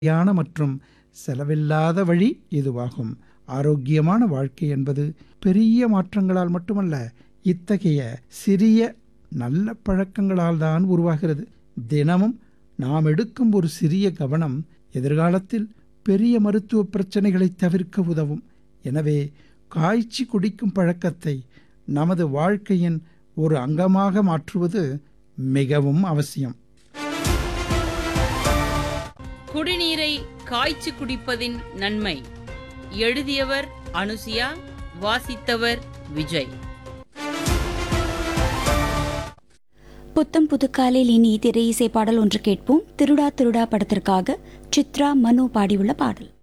யான மற்றும் செலவில்லாத வழி இதுவாகும் ஆரோக்கியமான வாழ்க்கை என்பது பெரிய மாற்றங்களால் மட்டுமல்ல இத்தகைய சிறிய நல்ல பழக்கங்களால் தான் உருவாகிறது தினமும் நாம் எடுக்கும் ஒரு சிறிய கவனம் எதிர்காலத்தில் பெரிய மருத்துவ பிரச்சனைகளை தவிர்க்க உதவும் எனவே காய்ச்சி குடிக்கும் பழக்கத்தை நமது வாழ்க்கையின் ஒரு அங்கமாக மாற்றுவது மிகவும் அவசியம் குடிநீரை காய்ச்சி குடிப்பதின் நன்மை எழுதியவர் அனுசியா வாசித்தவர் விஜய் புத்தம் புதுக்காலில் இனி திரை இசை பாடல் ஒன்று கேட்போம் திருடா திருடா படத்திற்காக சித்ரா மனு பாடியுள்ள பாடல்